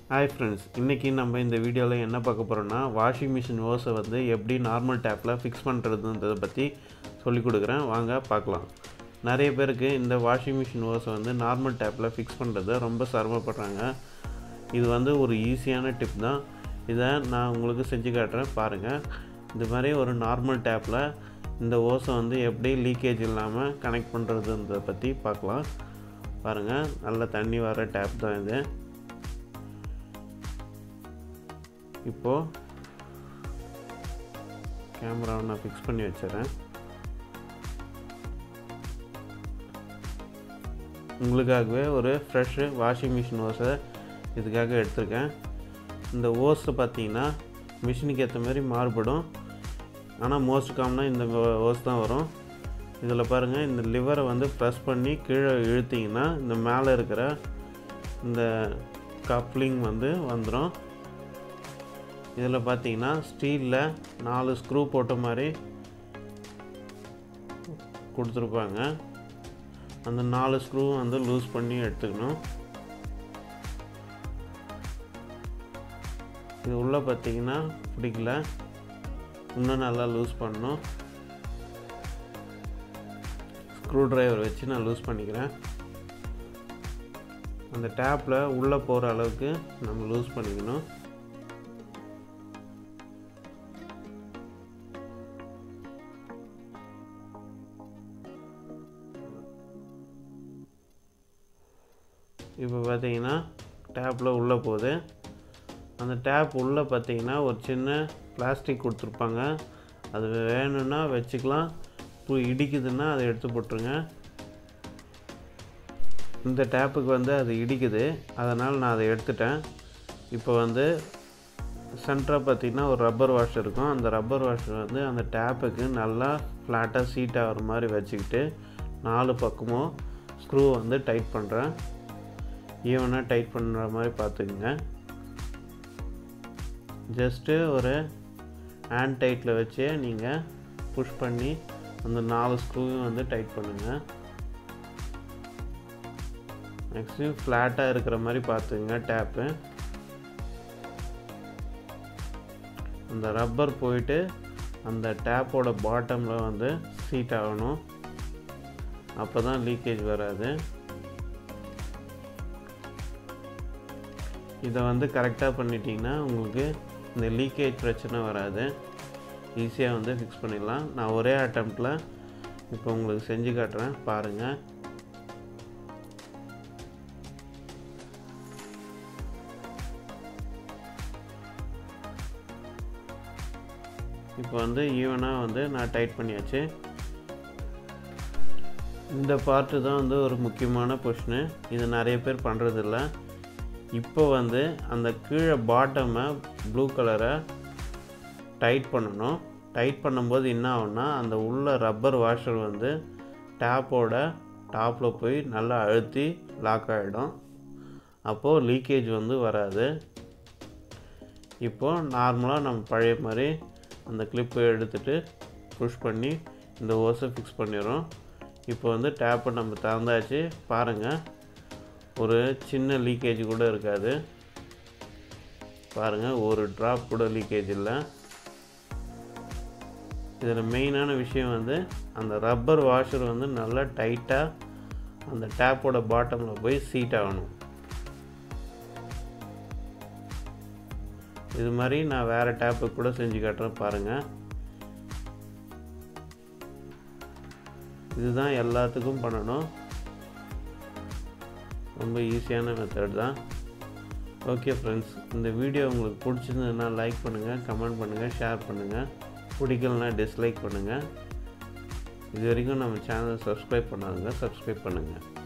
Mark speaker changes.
Speaker 1: hi friends இன்றைக்கி நம்ம இந்த வீடியோவில் என்ன பார்க்க போகிறோம்னா வாஷிங் மிஷின் ஓஸை வந்து எப்படி நார்மல் டேப்பில் ஃபிக்ஸ் பண்ணுறதுன்றதை பற்றி சொல்லிக் கொடுக்குறேன் வாங்க பார்க்கலாம் நிறைய பேருக்கு இந்த வாஷிங் மிஷின் ஓஸை வந்து நார்மல் டேப்பில் ஃபிக்ஸ் பண்ணுறது ரொம்ப சிரமப்படுறாங்க இது வந்து ஒரு ஈஸியான டிப் தான் இதை நான் உங்களுக்கு செஞ்சு காட்டுறேன் பாருங்கள் இது மாதிரி ஒரு நார்மல் டேப்பில் இந்த ஓஸை வந்து எப்படி லீக்கேஜ் இல்லாமல் கனெக்ட் பண்ணுறதுன்றதை பற்றி பார்க்கலாம் பாருங்கள் நல்ல தண்ணி வர டேப் தான் இது இப்போது கேமராவை நான் ஃபிக்ஸ் பண்ணி வச்சிடறேன் உங்களுக்காகவே ஒரு ஃப்ரெஷ்ஷு வாஷிங் மிஷின் ஓஸை இதுக்காக எடுத்திருக்கேன் இந்த ஓஸை பார்த்தீங்கன்னா மிஷினுக்கு ஏற்ற மாதிரி மாறுபடும் ஆனால் மோஸ்ட் காமனாக இந்த ஓஸ் தான் வரும் இதில் பாருங்கள் இந்த லிவரை வந்து ப்ரெஸ் பண்ணி கீழே இழுத்திங்கன்னா இந்த மேலே இருக்கிற இந்த கப்ளிங் வந்து வந்துடும் இதில் பார்த்தீங்கன்னா ஸ்டீலில் நாலு ஸ்க்ரூ போட்ட மாதிரி கொடுத்துருப்பாங்க அந்த நாலு ஸ்க்ரூ வந்து லூஸ் பண்ணி எடுத்துக்கணும் இது உள்ளே பார்த்தீங்கன்னா பிடிக்கல இன்னும் நல்லா லூஸ் பண்ணணும் ஸ்க்ரூ ட்ரைவர் வச்சு நான் லூஸ் பண்ணிக்கிறேன் அந்த டேப்பில் உள்ளே போகிற அளவுக்கு நம்ம லூஸ் பண்ணிக்கணும் இப்போ பார்த்தீங்கன்னா டேப்பில் உள்ளே போகுது அந்த டேப் உள்ளே பார்த்தீங்கன்னா ஒரு சின்ன பிளாஸ்டிக் கொடுத்துருப்பாங்க அது வேணும்னா வச்சுக்கலாம் இப்போ இடிக்குதுன்னா அதை எடுத்து போட்டுருங்க இந்த டேப்புக்கு வந்து அது இடிக்குது அதனால் நான் அதை எடுத்துட்டேன் இப்போ வந்து சென்டராக பார்த்திங்கன்னா ஒரு ரப்பர் வாஷ் இருக்கும் அந்த ரப்பர் வாஷ் வந்து அந்த டேப்புக்கு நல்லா ஃப்ளாட்டாக சீட் ஆகிற மாதிரி வச்சுக்கிட்டு நாலு பக்கமும் ஸ்க்ரூ வந்து டைட் பண்ணுறேன் ஈவனாக டைட் பண்ணுற மாதிரி பார்த்துக்குங்க ஜஸ்ட்டு ஒரு ஹேண்ட் டைட்டில் வச்சு நீங்கள் புஷ் பண்ணி அந்த நாலு ஸ்க்ரூவையும் வந்து டைட் பண்ணுங்கள் நெக்ஸ்ட்டு ஃப்ளாட்டாக இருக்கிற மாதிரி பார்த்துங்க டேப்பு அந்த ரப்பர் போயிட்டு அந்த டேப்போட பாட்டமில் வந்து சீட் ஆகணும் அப்போ தான் லீக்கேஜ் வராது இதை வந்து கரெக்டாக பண்ணிட்டீங்கன்னா உங்களுக்கு இந்த லீக்கேஜ் பிரச்சனை வராது ஈஸியாக வந்து ஃபிக்ஸ் பண்ணிடலாம் நான் ஒரே அட்டம்ப்டில் இப்போ உங்களுக்கு செஞ்சு காட்டுறேன் பாருங்கள் இப்போ வந்து ஈவனாக வந்து நான் டைட் பண்ணியாச்சு இந்த பார்ட்டு தான் வந்து ஒரு முக்கியமான பொஷனு இது நிறைய பேர் பண்ணுறதில்ல இப்போ வந்து அந்த கீழே பாட்டமை ப்ளூ கலரை டைட் பண்ணணும் டைட் பண்ணும்போது என்ன ஆகும்னா அந்த உள்ள ரப்பர் வாஷர் வந்து டேப்போட டாப்பில் போய் நல்லா அழுத்தி லாக் ஆகிடும் அப்போது லீக்கேஜ் வந்து வராது இப்போது நார்மலாக நம்ம பழைய மாதிரி அந்த கிளிப்பை எடுத்துகிட்டு புஷ் பண்ணி இந்த ஓஸை ஃபிக்ஸ் பண்ணிடுறோம் இப்போ வந்து டேப்பை நம்ம திறந்தாச்சு பாருங்கள் ஒரு சின்ன லீக்கேஜ் கூட இருக்காது பாருங்கள் ஒரு ட்ராப் கூட லீக்கேஜ் இல்லை இதில் மெயினான விஷயம் வந்து அந்த ரப்பர் வாஷர் வந்து நல்லா டைட்டாக அந்த டேப்போட பாட்டமில் போய் சீட் ஆகணும் இது மாதிரி நான் வேறு டேப்பு கூட செஞ்சு காட்டுறேன் பாருங்கள் இதுதான் எல்லாத்துக்கும் பண்ணணும் ரொம்ப ஈஸியான மெத்தட் தான் ஓகே ஃப்ரெண்ட்ஸ் இந்த வீடியோ உங்களுக்கு பிடிச்சிருந்ததுன்னா லைக் பண்ணுங்கள் கமெண்ட் பண்ணுங்கள் ஷேர் பண்ணுங்கள் பிடிக்கலனா டிஸ்லைக் பண்ணுங்கள் இது வரைக்கும் நம்ம சேனலை சப்ஸ்கிரைப் பண்ணாதுங்க சப்ஸ்கிரைப் பண்ணுங்கள்